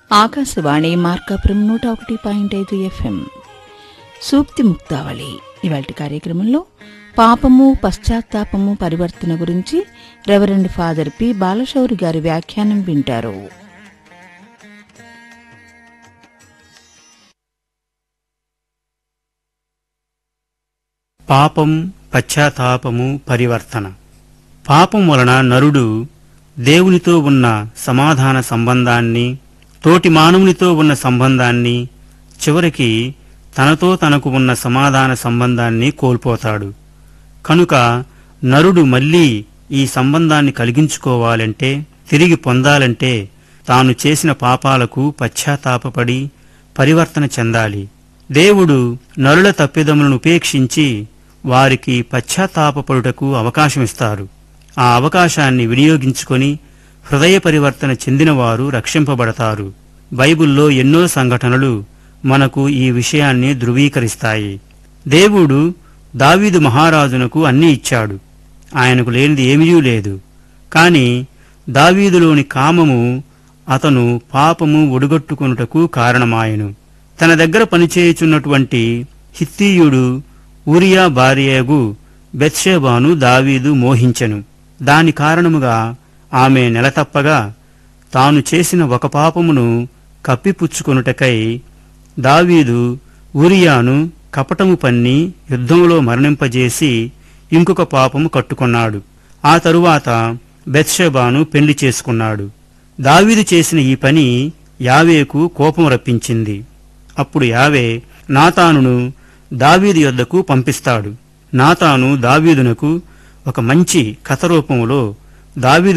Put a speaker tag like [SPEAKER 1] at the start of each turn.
[SPEAKER 1] ఆకాశవాణి మార్కాపురం నూట ఒకటి పాయింట్ ఐదు ఎఫ్ఎం సూక్తి ముక్తావళి ఇవాటి కార్యక్రమంలో పాపము పశ్చాత్తాపము పరివర్తన గురించి రెవరెండ్ ఫాదర్ పి బాలశౌరి గారి వ్యాఖ్యానం వింటారు
[SPEAKER 2] పాపం పశ్చాత్తాపము పరివర్తన పాపం వలన నరుడు దేవునితో ఉన్న సమాధాన సంబంధాన్ని తోటి మానవునితో ఉన్న సంబంధాన్ని చివరికి తనతో తనకు ఉన్న సమాధాన సంబంధాన్ని కోల్పోతాడు కనుక నరుడు మళ్ళీ ఈ సంబంధాన్ని కలిగించుకోవాలంటే తిరిగి పొందాలంటే తాను చేసిన పాపాలకు పశ్చాత్తాపపడి పరివర్తన చెందాలి దేవుడు నరుల తప్పిదములను ఉపేక్షించి వారికి పశ్చాత్తాపపడుటకు అవకాశమిస్తారు ఆ అవకాశాన్ని వినియోగించుకొని హృదయ పరివర్తన చెందినవారు రక్షింపబడతారు బైబిల్లో ఎన్నో సంఘటనలు మనకు ఈ విషయాన్ని ధృవీకరిస్తాయి దేవుడు దావీదు మహారాజునకు అన్నీ ఇచ్చాడు ఆయనకు లేనిది ఏమీ లేదు కాని దావీదులోని కామము అతను పాపము ఒడుగొట్టుకొనుటకు కారణమాయెను తన దగ్గర పనిచేయుచున్నటువంటి హిత్తీయుడు ఊరియా భార్యగు బెత్షేబాను దావీదు మోహించెను దాని కారణముగా ఆమె నెలతప్పగా తాను చేసిన ఒక పాపమును కప్పిపుచ్చుకొనుటకై దావీదు ఊరియాను కపటము పన్ని యుద్ధములో మరణింపజేసి ఇంకొక పాపము కట్టుకొన్నాడు ఆ తరువాత బెత్షెబాను పెళ్లి చేసుకున్నాడు దావీదు చేసిన ఈ పని యావేకు కోపం రప్పించింది అప్పుడు యావే నాతానును దావీదు యొద్దకు పంపిస్తాడు నాతాను దావీదునకు ఒక మంచి కథ రూపంలో దావీదు